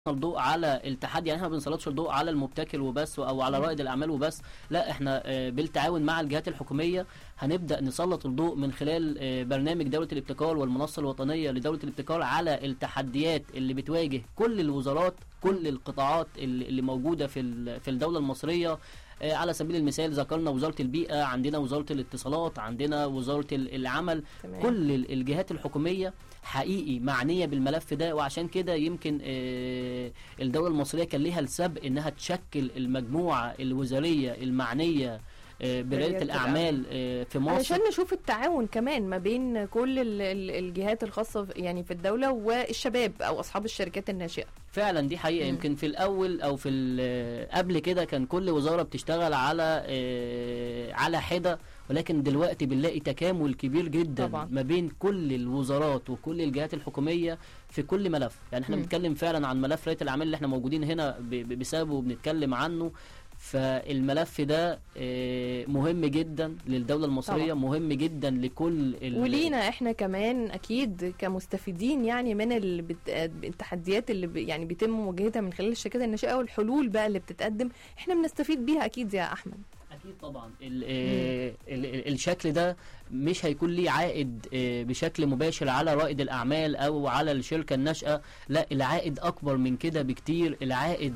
الضوء على التحدي يعني احنا ما بنسلطش الضوء على المبتكر وبس او على رائد الاعمال وبس لا احنا آه، بالتعاون مع الجهات الحكوميه هنبدا نسلط الضوء من خلال آه، برنامج دوله الابتكار والمنصه الوطنيه لدوله الابتكار على التحديات اللي بتواجه كل الوزارات كل القطاعات اللي اللي موجوده في ال- في الدوله المصريه آه، على سبيل المثال ذكرنا وزاره البيئه عندنا وزاره الاتصالات عندنا وزاره ال- العمل تمام. كل ال- الجهات الحكوميه حقيقي معنيه بالملف ده وعشان كده يمكن آه، الدوله المصريه كان ليها السبق انها تشكل المجموعه الوزاريه المعنيه آه، برياده بريادة الاعمال آه، في مصر علشان نشوف التعاون كمان ما بين كل ال- ال- الجهات الخاصة في- يعني في الدولة والشباب أو أصحاب الشركات الناشئة فعلا دي حقيقه مم. يمكن في الاول او في ال- قبل كده كان كل وزاره بتشتغل على آه، على حده ولكن دلوقتي بنلاقي تكامل كبير جدا طبعا. ما بين كل الوزارات وكل الجهات الحكوميه في كل ملف يعني احنا مم. بنتكلم فعلا عن ملف رياده الاعمال اللي احنا موجودين هنا ب- ب- بسببه وبنتكلم عنه فالملف ده آه، مهم جدا للدوله المصريه طبعا. مهم جدا لكل ال- ولينا احنا كمان اكيد كمستفيدين يعني من ال- بت- التحديات اللي ب- يعني بيتم مواجهتها من خلال الشركات الناشئه والحلول بقى اللي بتتقدم احنا بنستفيد بيها اكيد يا احمد اكيد طبعا ال ال ال الشكل ده مش هيكون ليه عائد آه، بشكل مباشر على رائد الاعمال او على الشركه الناشئه لا العائد اكبر من كده بكتير العائد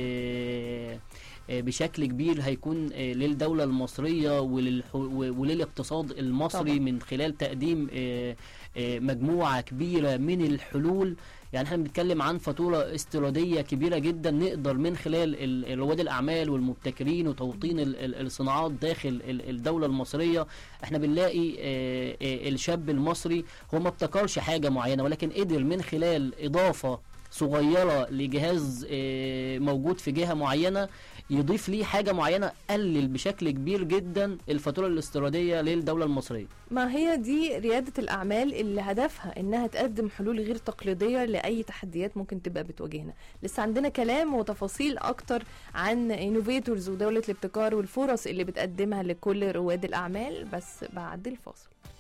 آه، آه، بشكل كبير هيكون آه، للدولة المصرية وللح- و- وللاقتصاد المصري طبعا. من خلال تقديم آه، آه، مجموعة كبيرة من الحلول يعني احنا بنتكلم عن فاتورة استيرادية كبيرة جدا نقدر من خلال ال- رواد الأعمال والمبتكرين وتوطين ال- ال- الصناعات داخل ال- الدولة المصرية احنا بنلاقي آه، آه، الشاب المصري هو ما ابتكرش حاجة معينة ولكن قدر من خلال إضافة صغيرة لجهاز آه، موجود في جهة معينة يضيف ليه حاجة معينة قلل بشكل كبير جدا الفاتورة الاستيرادية للدولة المصرية ما هي دي ريادة الأعمال اللي هدفها إنها تقدم حلول غير تقليدية لأي تحديات ممكن تبقى بتواجهنا لسه عندنا كلام وتفاصيل أكتر عن انوفيتورز ودولة الابتكار والفرص اللي بتقدمها لكل رواد الأعمال بس بعد الفاصل